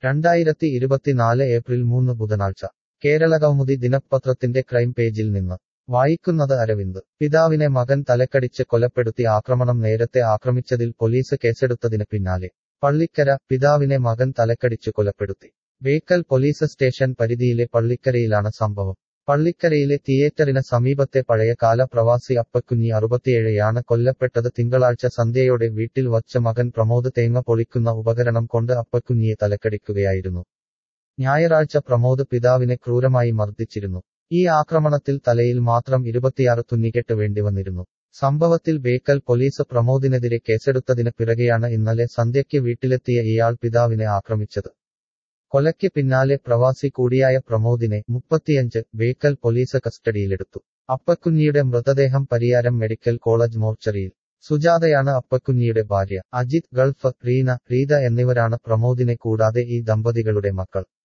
രണ്ടായിരത്തി ഇരുപത്തിനാല് ഏപ്രിൽ മൂന്ന് ബുധനാഴ്ച കേരളകൗമുദി ദിനപത്രത്തിന്റെ ക്രൈം പേജിൽ നിന്ന് വായിക്കുന്നത് അരവിന്ദ് പിതാവിനെ മകൻ തലക്കടിച്ച് കൊലപ്പെടുത്തി ആക്രമണം നേരത്തെ ആക്രമിച്ചതിൽ പോലീസ് കേസെടുത്തതിന് പിന്നാലെ പള്ളിക്കര പിതാവിനെ മകൻ തലക്കടിച്ചു കൊലപ്പെടുത്തി ബേക്കൽ പോലീസ് സ്റ്റേഷൻ പരിധിയിലെ പള്ളിക്കരയിലാണ് സംഭവം പള്ളിക്കരയിലെ തിയേറ്ററിന് സമീപത്തെ പഴയകാല പ്രവാസി അപ്പക്കുഞ്ഞി അറുപത്തിയേഴയാണ് കൊല്ലപ്പെട്ടത് തിങ്കളാഴ്ച സന്ധ്യയോടെ വീട്ടിൽ വച്ച മകൻ പ്രമോദ് തേങ്ങ പൊളിക്കുന്ന ഉപകരണം കൊണ്ട് അപ്പക്കുഞ്ഞിയെ തലക്കടിക്കുകയായിരുന്നു ഞായറാഴ്ച പ്രമോദ് പിതാവിനെ ക്രൂരമായി മർദ്ദിച്ചിരുന്നു ഈ ആക്രമണത്തിൽ തലയിൽ മാത്രം ഇരുപത്തിയാറ് തുന്നിക്കെട്ട് വേണ്ടിവന്നിരുന്നു സംഭവത്തിൽ ബേക്കൽ പോലീസ് പ്രമോദിനെതിരെ കേസെടുത്തതിന് പിറകെയാണ് ഇന്നലെ സന്ധ്യയ്ക്ക് വീട്ടിലെത്തിയ ഇയാൾ പിതാവിനെ ആക്രമിച്ചത് കൊലയ്ക്ക് പിന്നാലെ പ്രവാസി കൂടിയായ പ്രമോദിനെ മുപ്പത്തിയഞ്ച് ബേക്കൽ പോലീസ് കസ്റ്റഡിയിലെടുത്തു അപ്പക്കുഞ്ഞിയുടെ മൃതദേഹം പരിയാരം മെഡിക്കൽ കോളേജ് മോർച്ചറിയിൽ സുജാതയാണ് അപ്പക്കുഞ്ഞിയുടെ ഭാര്യ അജിത് ഗൾഫ് റീന റീത എന്നിവരാണ് പ്രമോദിനെ കൂടാതെ ഈ ദമ്പതികളുടെ മക്കൾ